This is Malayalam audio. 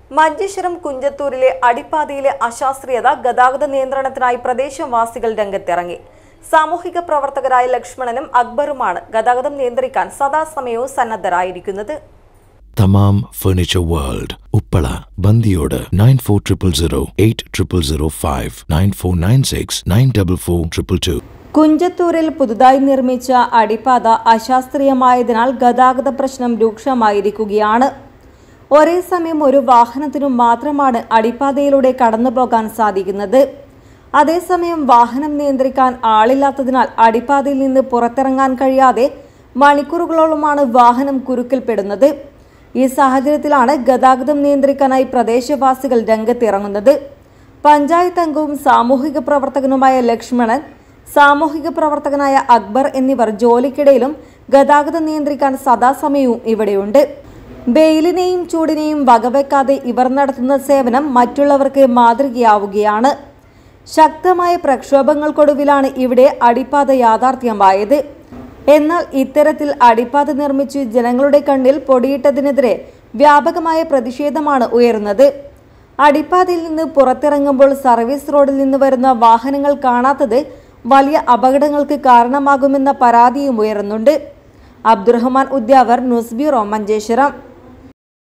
മഞ്ചേശ്വരം കുഞ്ചത്തൂരിലെ അടിപ്പാതയിലെ അശാസ്ത്രീയത ഗതാഗത നിയന്ത്രണത്തിനായി പ്രദേശവാസികൾ രംഗത്തിറങ്ങി സാമൂഹിക പ്രവർത്തകരായ ലക്ഷ്മണനും അക്ബറുമാണ് ഗതാഗതം നിയന്ത്രിക്കാൻ സദാസമയവും സന്നദ്ധരായിരിക്കുന്നത് Thamam furniture world Uppala Bandiyod nine four triple zero eight triple zero five nine four nine six nine double four triple two കുഞ്ചത്തൂരിൽ പുതുതായി നിർമ്മിച്ച അടിപ്പാത അശാസ്ത്രീയമായതിനാൽ ഗതാഗത പ്രശ്നം രൂക്ഷമായിരിക്കുകയാണ് ഒരേ സമയം ഒരു വാഹനത്തിനു മാത്രമാണ് അടിപ്പാതയിലൂടെ കടന്നുപോകാൻ സാധിക്കുന്നത് അതേസമയം വാഹനം നിയന്ത്രിക്കാൻ ആളില്ലാത്തതിനാൽ അടിപ്പാതയിൽ നിന്ന് പുറത്തിറങ്ങാൻ കഴിയാതെ മണിക്കൂറുകളോളമാണ് വാഹനം കുരുക്കിൽപ്പെടുന്നത് ഈ സാഹചര്യത്തിലാണ് ഗതാഗതം നിയന്ത്രിക്കാനായി പ്രദേശവാസികൾ രംഗത്തിറങ്ങുന്നത് പഞ്ചായത്ത് അംഗവും സാമൂഹിക പ്രവർത്തകനുമായ ലക്ഷ്മണൻ സാമൂഹിക പ്രവർത്തകനായ അക്ബർ എന്നിവർ ജോലിക്കിടയിലും ഗതാഗതം നിയന്ത്രിക്കാൻ സദാസമയവും ഇവിടെയുണ്ട് വെയിലിനെയും ചൂടിനെയും വകവെക്കാതെ ഇവർ നടത്തുന്ന സേവനം മറ്റുള്ളവർക്ക് മാതൃകയാവുകയാണ് ശക്തമായ പ്രക്ഷോഭങ്ങൾക്കൊടുവിലാണ് ഇവിടെ അടിപ്പാത യാഥാർത്ഥ്യമായത് എന്നാൽ ഇത്തരത്തിൽ അടിപ്പാത നിർമ്മിച്ച് ജനങ്ങളുടെ കണ്ണിൽ പൊടിയിട്ടതിനെതിരെ വ്യാപകമായ പ്രതിഷേധമാണ് ഉയരുന്നത് അടിപ്പാതയിൽ നിന്ന് പുറത്തിറങ്ങുമ്പോൾ സർവീസ് റോഡിൽ നിന്ന് വരുന്ന വാഹനങ്ങൾ കാണാത്തത് വലിയ അപകടങ്ങൾക്ക് കാരണമാകുമെന്ന പരാതിയും ഉയരുന്നുണ്ട് അബ്ദുറഹ്മാൻ ഉദ്യാവർ ന്യൂസ് ബ്യൂറോ മഞ്ചേശ്വരം